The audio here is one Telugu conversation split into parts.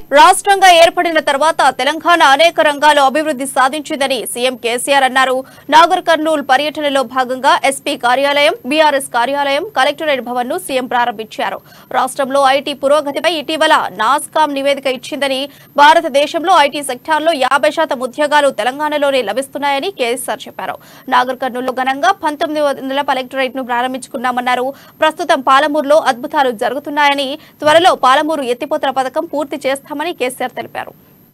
రాష్ట్రంగా ఏర్పడిన తర్వాత తెలంగాణ అనేక రంగాల్లో అభివృద్ధి సాధించిందని సీఎం కేసీఆర్ అన్నారు నాగర్ కర్నూల్ పర్యటనలో భాగంగా ఎస్పీ కార్యాలయం బీఆర్ఎస్ కార్యాలయం కలెక్టరేట్ భవన్ ను సీఎం ప్రారంభించారు రాష్ట్రంలో ఐటీ పురోగతిపై ఇటీవల నాస్కాం నివేదిక ఇచ్చిందని భారతదేశంలో ఐటీ సెక్టార్లో యాభై శాతం ఉద్యోగాలు తెలంగాణలోనే లభిస్తున్నాయని కేసీఆర్ చెప్పారు నాగర్ కర్నూల్లో ఘనంగా పంతొమ్మిది వందల కలెక్టరేట్ ను ప్రారంభించుకున్నామన్నారు ప్రస్తుతం పాలమూరులో అద్భుతాలు జరుగుతున్నాయని త్వరలో పాలమూరు ఎత్తిపోతల పథకం పూర్తి చేస్తామని కేసీఆర్ తెలిపారు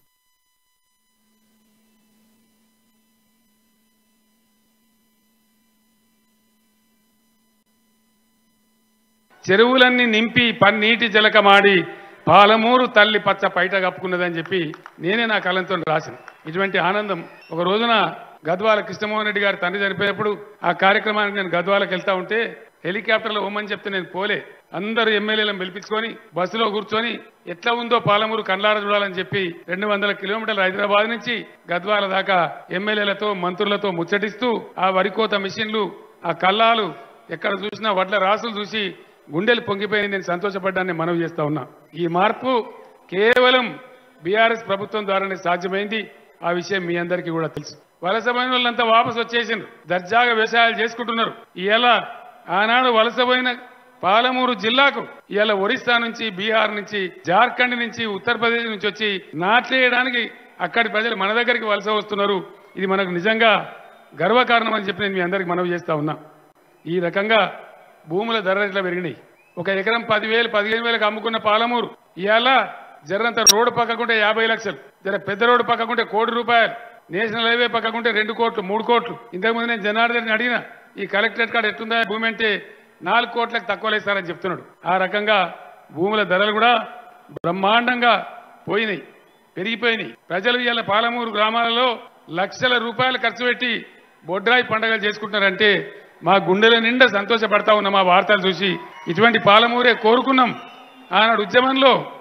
చెరువులన్నీ నింపి పన్నీటి జలకమాడి పాలమూరు తల్లి పచ్చ పైట కప్పుకున్నదని చెప్పి నేనే నా కలంతో రాసిన ఇటువంటి ఆనందం ఒక రోజున గద్వాల కృష్ణమోహన్ రెడ్డి గారి తండ్రి చనిపోయినప్పుడు ఆ కార్యక్రమానికి నేను గద్వాలకు వెళ్తా ఉంటే హెలికాప్టర్లో పోమని చెప్తే నేను పోలే అందరూ ఎమ్మెల్యేలను పిలిపించుకొని బస్సులో కూర్చొని ఎట్లా ఉందో పాలమూరు కండ్లార చూడాలని చెప్పి రెండు వందల కిలోమీటర్ల హైదరాబాద్ నుంచి గద్వాల దాకా ఎమ్మెల్యేలతో మంత్రులతో ముచ్చటిస్తూ ఆ వరికోత మిషన్లు ఆ కల్లాలు ఎక్కడ చూసినా వడ్ల రాసులు చూసి గుండెలు పొంగిపోయి నేను సంతోషపడ్డాన్ని మనవి చేస్తా ఉన్నా ఈ మార్పు కేవలం బీఆర్ఎస్ ప్రభుత్వం ద్వారానే సాధ్యమైంది ఆ విషయం మీ అందరికీ కూడా తెలుసు వలసపోయిన వాళ్ళంతా వాపసు వచ్చేసిండ్రు దర్జాగా వ్యవసాయాలు చేసుకుంటున్నారు ఇలా ఆనాడు వలసపోయిన పాలమూరు జిల్లాకు ఇవాళ ఒరిస్సా నుంచి బీహార్ నుంచి జార్ఖండ్ నుంచి ఉత్తరప్రదేశ్ నుంచి వచ్చి నాట్లేయడానికి అక్కడి ప్రజలు మన దగ్గరికి వలస వస్తున్నారు ఇది మనకు నిజంగా గర్వకారణం అని చెప్పి నేను మీ అందరికి మనవి చేస్తా ఉన్నా ఈ రకంగా భూముల ధరలు ఇట్లా పెరిగినాయి ఒక ఎకరం పదివేలు పదిహేను వేలకు అమ్ముకున్న పాలమూరు ఇవాళ జరంత రోడ్డు పక్కకుంటే యాభై లక్షలు జర పెద్ద రోడ్డు పక్కకుంటే కోటి రూపాయలు నేషనల్ హైవే పక్కకుంటే రెండు కోట్లు మూడు కోట్లు ఇంతకుముందు నేను జనార్దన్ అడిగిన ఈ కలెక్టరేట్ కాడ ఎట్టుందా భూమి అంటే నాలుగు కోట్లకు తక్కువ లేస్తారని చెప్తున్నాడు ఆ రకంగా భూముల ధరలు కూడా బ్రహ్మాండంగా పోయినాయి పెరిగిపోయినాయి ప్రజలు ఇవాళ పాలమూరు గ్రామాలలో లక్షల రూపాయలు ఖర్చు పెట్టి బొడ్రాయి పండగలు చేసుకుంటున్నారంటే మా గుండెల నిండా సంతోషపడతా ఉన్న మా వార్తలు చూసి ఇటువంటి పాలమూరే కోరుకున్నాం ఆనాడు ఉద్యమంలో